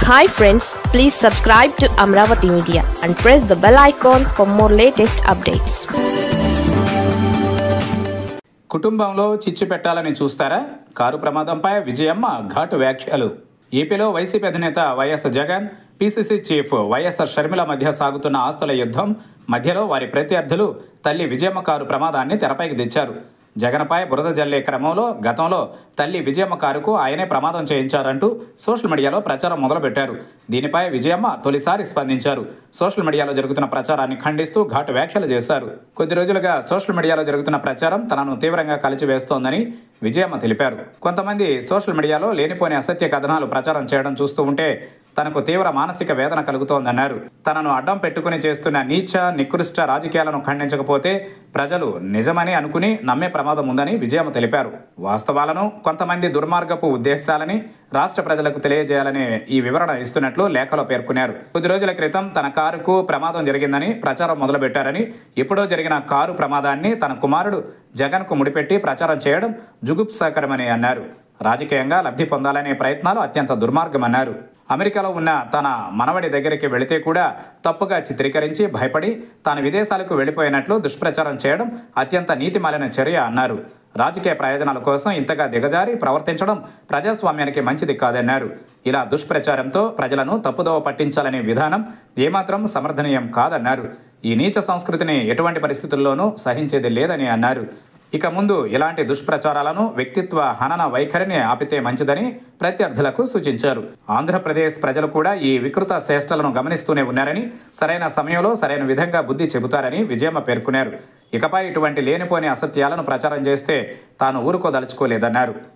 hi friends please subscribe to Amaravati media and press the bell icon for more latest updates కుటుంబంలో చిచ్చు పెట్టాలని చూస్తారా car ప్రమాదంపై విజయమ్మ ఘాటు వ్యాఖ్యలు ఏపీలో వైసీపీ అధినేత YS Jagan PCC chief YSR Sharmila మధ్య సాగుతున్న ఆస్తుల యుద్ధం మధ్యలో వారి ప్రత్యర్థులు తల్లి విజయమ్మ కారు ప్రమాదాన్ని తెరపైకి తెచ్చారు జగన్పై బురద జల్లే క్రమంలో గతంలో తల్లి విజయమ్మ కారుకు ఆయనే ప్రమాదం చేయించారంటూ సోషల్ మీడియాలో ప్రచారం మొదలుపెట్టారు దీనిపై విజయమ్మ తొలిసారి స్పందించారు సోషల్ మీడియాలో జరుగుతున్న ప్రచారాన్ని ఖండిస్తూ ఘాటు వ్యాఖ్యలు చేశారు కొద్ది రోజులుగా సోషల్ మీడియాలో జరుగుతున్న ప్రచారం తనను తీవ్రంగా కలిచివేస్తోందని విజయమ్మ తెలిపారు కొంతమంది సోషల్ మీడియాలో లేనిపోని అసత్య కథనాలు ప్రచారం చేయడం చూస్తూ ఉంటే తనకు తీవ్ర మానసిక వేదన కలుగుతోందన్నారు తనను అడ్డం పెట్టుకుని చేస్తున్న నీచ నికృష్ట రాజకీయాలను ఖండించకపోతే ప్రజలు నిజమని అనుకుని నమ్మే ప్రమాదం ఉందని విజయమ్మ తెలిపారు వాస్తవాలను కొంతమంది దుర్మార్గపు ఉద్దేశాలని రాష్ట్ర ప్రజలకు తెలియజేయాలని ఈ వివరణ ఇస్తున్నట్లు లేఖలో పేర్కొన్నారు కొద్ది రోజుల క్రితం తన కారుకు ప్రమాదం జరిగిందని ప్రచారం మొదలుపెట్టారని ఎప్పుడో జరిగిన కారు ప్రమాదాన్ని తన కుమారుడు జగన్కు ముడిపెట్టి ప్రచారం చేయడం జుగుప్సాకరమని అన్నారు రాజకీయంగా లబ్ధి పొందాలనే ప్రయత్నాలు అత్యంత దుర్మార్గమన్నారు అమెరికాలో ఉన్న తన మనవడి దగ్గరికి వెళితే కూడా తప్పుగా చిత్రీకరించి భయపడి తాను విదేశాలకు వెళ్ళిపోయినట్లు దుష్ప్రచారం చేయడం అత్యంత నీతిమాలిన చర్య అన్నారు రాజకీయ ప్రయోజనాల కోసం ఇంతగా దిగజారి ప్రవర్తించడం ప్రజాస్వామ్యానికి మంచిది కాదన్నారు ఇలా దుష్ప్రచారంతో ప్రజలను తప్పుదోవ పట్టించాలనే విధానం ఏమాత్రం సమర్థనీయం కాదన్నారు ఈ నీచ సంస్కృతిని ఎటువంటి పరిస్థితుల్లోనూ సహించేది లేదని అన్నారు ఇక ముందు ఇలాంటి దుష్ప్రచారాలను వ్యక్తిత్వ హనన వైఖరిని ఆపితే మంచిదని ప్రత్యర్థులకు సూచించారు ఆంధ్రప్రదేశ్ ప్రజలు కూడా ఈ వికృత చేష్టలను గమనిస్తూనే ఉన్నారని సరైన సమయంలో సరైన విధంగా బుద్ధి చెబుతారని విజయమ్మ పేర్కొన్నారు ఇకపై ఇటువంటి లేనిపోని అసత్యాలను ప్రచారం చేస్తే తాను ఊరుకోదలుచుకోలేదన్నారు